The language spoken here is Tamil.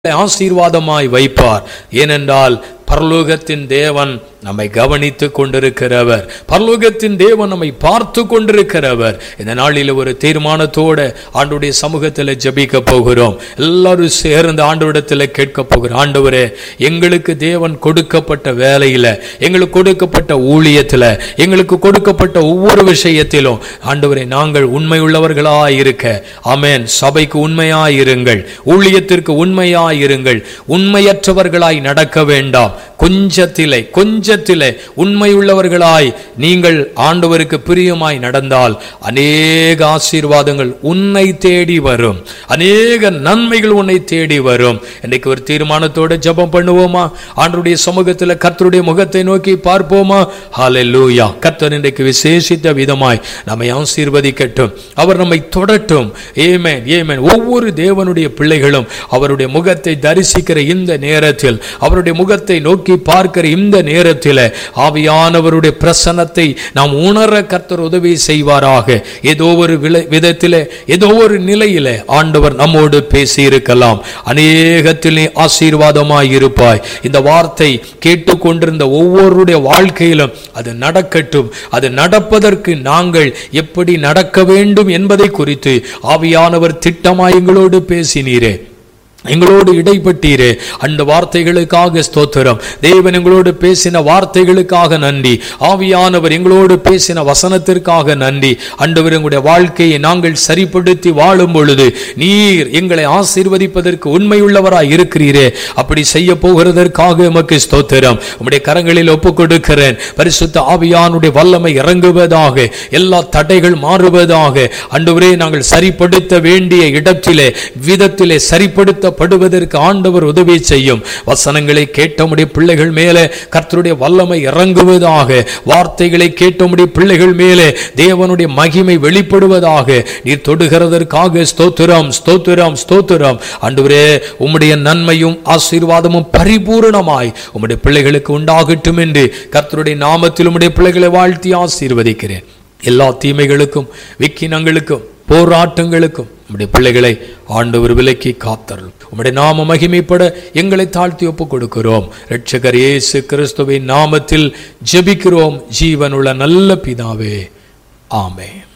ஆசீர்வாதமாய் வைப்பார் ஏனென்றால் பரலோகத்தின் தேவன் நம்மை கவனித்துக் கொண்டிருக்கிறவர் பரலோகத்தின் தேவன் நம்மை பார்த்து கொண்டிருக்கிறவர் இந்த நாளில் ஒரு தீர்மானத்தோட ஆண்டுடைய சமூகத்தில் ஜெபிக்க போகிறோம் எல்லாரும் சேர்ந்து ஆண்டவரிடத்தில் கேட்க போகிறோம் ஆண்டவரே எங்களுக்கு தேவன் கொடுக்கப்பட்ட வேலையில எங்களுக்கு கொடுக்கப்பட்ட ஊழியத்தில் எங்களுக்கு கொடுக்கப்பட்ட ஒவ்வொரு விஷயத்திலும் ஆண்டவரே நாங்கள் உண்மை உள்ளவர்களாய் இருக்க ஆமென் சபைக்கு உண்மையாய் இருங்கள் ஊழியத்திற்கு உண்மையாய் இருங்கள் உண்மையற்றவர்களாய் நடக்க வேண்டாம் கொஞ்சத்திலே கொஞ்சத்திலே உண்மையுள்ளவர்களாய் நீங்கள் ஆண்டவருக்கு பிரியமாய் நடந்தால் அநேக ஆசீர்வாதங்கள் உன்னை தேடி வரும் அநேக நன்மைகள் உன்னை தேடி வரும் இன்னைக்கு ஒரு தீர்மானத்தோட ஜெபம் பண்ணுவோமா ஆண்டருடைய சமூகத்தில் கர்த்தருடைய முகத்தை நோக்கி பார்ப்போமா ஹalleluya கர்த்தர் இன்றைக்கு விசேஷித்த விதமாய் நம்மை ஆசீர்வதிக்கட்டும் அவர் நம்மை தொடட்டும் ஏமேன் ஏமேன் ஒவ்வொரு தேவனுடைய பிள்ளைகளும் அவருடைய முகத்தை தரிசிக்கிற இந்த நேரத்தில் அவருடைய முகத்தை நோக்கி பார்க்கிற இந்த நேரத்தில் ஆவியானவருடைய பிரசன்னத்தை நாம் உணர கர்த்தர் உதவி செய்வாராக ஏதோ ஒரு விலை விதத்தில் ஏதோ ஒரு நிலையில ஆண்டவர் நம்மோடு பேசி இருக்கலாம் அநேகத்திலே ஆசீர்வாதமாய் இருப்பாய் இந்த வார்த்தை கேட்டுக்கொண்டிருந்த ஒவ்வொருடைய வாழ்க்கையிலும் அது நடக்கட்டும் அது நடப்பதற்கு நாங்கள் எப்படி நடக்க வேண்டும் என்பதை குறித்து ஆவியானவர் திட்டமாய் எங்களோடு பேசினீரே எங்களோடு இடைப்பட்டீரே அந்த வார்த்தைகளுக்காக ஸ்தோத்திரம் தேவன் எங்களோடு பேசின வார்த்தைகளுக்காக நன்றி ஆவியானவர் எங்களோடு பேசின வசனத்திற்காக நன்றி அண்டவர் எங்களுடைய வாழ்க்கையை நாங்கள் சரிப்படுத்தி வாழும் பொழுது நீர் எங்களை ஆசீர்வதிப்பதற்கு உண்மையுள்ளவராய் இருக்கிறீரே அப்படி செய்ய போகிறதற்காக எமக்கு ஸ்தோத்திரம் உம்முடைய கரங்களில் ஒப்புக் கொடுக்கிறேன் பரிசுத்த ஆவியானுடைய வல்லமை இறங்குவதாக எல்லா தடைகள் மாறுவதாக அண்டவரே நாங்கள் சரிப்படுத்த வேண்டிய இடத்திலே விதத்திலே சரிப்படுத்த படுவதற்கு ஆண்டவர் உதவி செய்யும் வசனங்களை கேட்டமுடைய பிள்ளைகள் மேலே கர்த்தருடைய வல்லமை இறங்குவதாக வார்த்தைகளை கேட்டமுடைய பிள்ளைகள் மேலே தேவனுடைய மகிமை வெளிப்படுவதாக நீர் தொடுகிறதற்காக ஸ்தோத்திரம் ஸ்தோத்திரம் ஸ்தோத்திரம் ஆண்டவரே உம்முடைய நன்மையும் ஆசீர்வாதமும் பரிபூரணமாய் உம்முடைய பிள்ளைகளுக்கு உண்டாகட்டும் என்று கர்த்தருடைய நாமத்தில் உம்முடைய பிள்ளைகளை வாழ்த்தி ஆசீர்வதிக்கிறேன் எல்லா தீமைகளுக்கும் விக்கினங்களுக்கும் போராட்டங்களுக்கும் உம்முடைய பிள்ளைகளை ஆண்டவர் விலக்கி காத்தருள் உம்முடைய நாம மகிமைப்பட எங்களை தாழ்த்தி ஒப்புக் கொடுக்கிறோம் இரட்சகர் இயேசு கிறிஸ்துவின் நாமத்தில் ஜெபிக்கிறோம் ஜீவனுள்ள நல்ல பிதாவே ஆமென்